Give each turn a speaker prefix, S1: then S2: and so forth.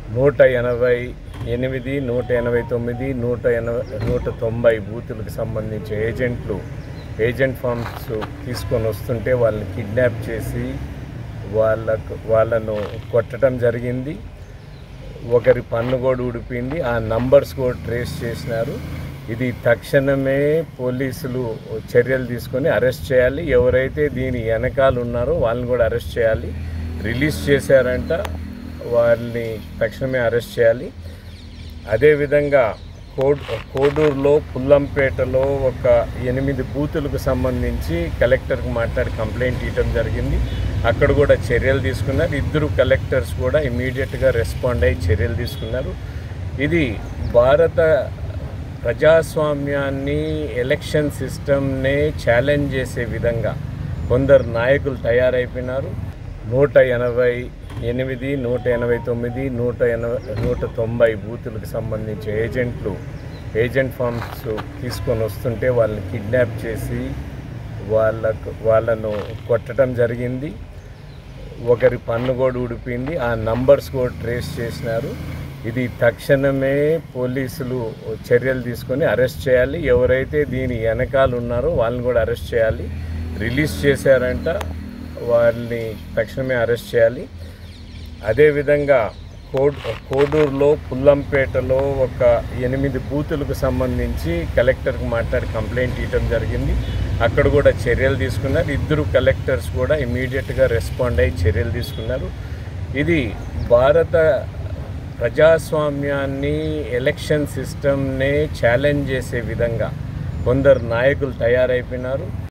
S1: నూట ఎనభై ఎనిమిది నూట ఎనభై తొమ్మిది నూట ఎనభై నూట తొంభై బూతులకు సంబంధించి ఏజెంట్లు ఏజెంట్ ఫామ్స్ తీసుకొని వస్తుంటే వాళ్ళని కిడ్నాప్ చేసి వాళ్ళకు వాళ్ళను కొట్టడం జరిగింది ఒకరి పన్ను కూడా ఊడిపోయింది ఆ నంబర్స్ కూడా ట్రేస్ చేసినారు ఇది తక్షణమే పోలీసులు చర్యలు తీసుకొని అరెస్ట్ చేయాలి ఎవరైతే దీని వెనకాల ఉన్నారో వాళ్ళని కూడా అరెస్ట్ చేయాలి రిలీజ్ చేశారంట వాళ్ళని తక్షణమే అరెస్ట్ చేయాలి అదేవిధంగా కోడ్ కోడూరులో పుల్లంపేటలో ఒక ఎనిమిది బూతులకు సంబంధించి కలెక్టర్కి మాట్లాడి కంప్లైంట్ ఇవ్వడం జరిగింది అక్కడ కూడా చర్యలు తీసుకున్నారు ఇద్దరు కలెక్టర్స్ కూడా ఇమీడియట్గా రెస్పాండ్ అయ్యి చర్యలు తీసుకున్నారు ఇది భారత ప్రజాస్వామ్యాన్ని ఎలక్షన్ సిస్టమ్నే ఛాలెంజ్ చేసే విధంగా కొందరు నాయకులు తయారైపోయినారు నూట ఎనభై ఎనిమిది నూట ఎనభై తొమ్మిది నూట ఎనభై నూట తొంభై బూతులకు సంబంధించి ఏజెంట్లు ఏజెంట్ ఫామ్స్ తీసుకొని వస్తుంటే వాళ్ళని కిడ్నాప్ చేసి వాళ్ళకు వాళ్ళను కొట్టడం జరిగింది ఒకరి పన్ను కూడా ఊడిపోయింది ఆ నంబర్స్ కూడా ట్రేస్ చేసినారు ఇది తక్షణమే పోలీసులు చర్యలు తీసుకొని అరెస్ట్ చేయాలి ఎవరైతే దీని వెనకాల ఉన్నారో వాళ్ళని కూడా అరెస్ట్ చేయాలి రిలీజ్ చేశారంట వాళ్ళని తక్షణమే అరెస్ట్ చేయాలి అదేవిధంగా కోడ్ కోడూరులో పుల్లంపేటలో ఒక ఎనిమిది బూతులకు సంబంధించి కలెక్టర్కి మాట్లాడి కంప్లైంట్ ఇవ్వడం జరిగింది అక్కడ కూడా చర్యలు తీసుకున్నారు ఇద్దరు కలెక్టర్స్ కూడా ఇమీడియట్గా రెస్పాండ్ అయ్యి చర్యలు తీసుకున్నారు ఇది భారత ప్రజాస్వామ్యాన్ని ఎలక్షన్ సిస్టమ్నే ఛాలెంజ్ చేసే విధంగా కొందరు నాయకులు తయారైపోయినారు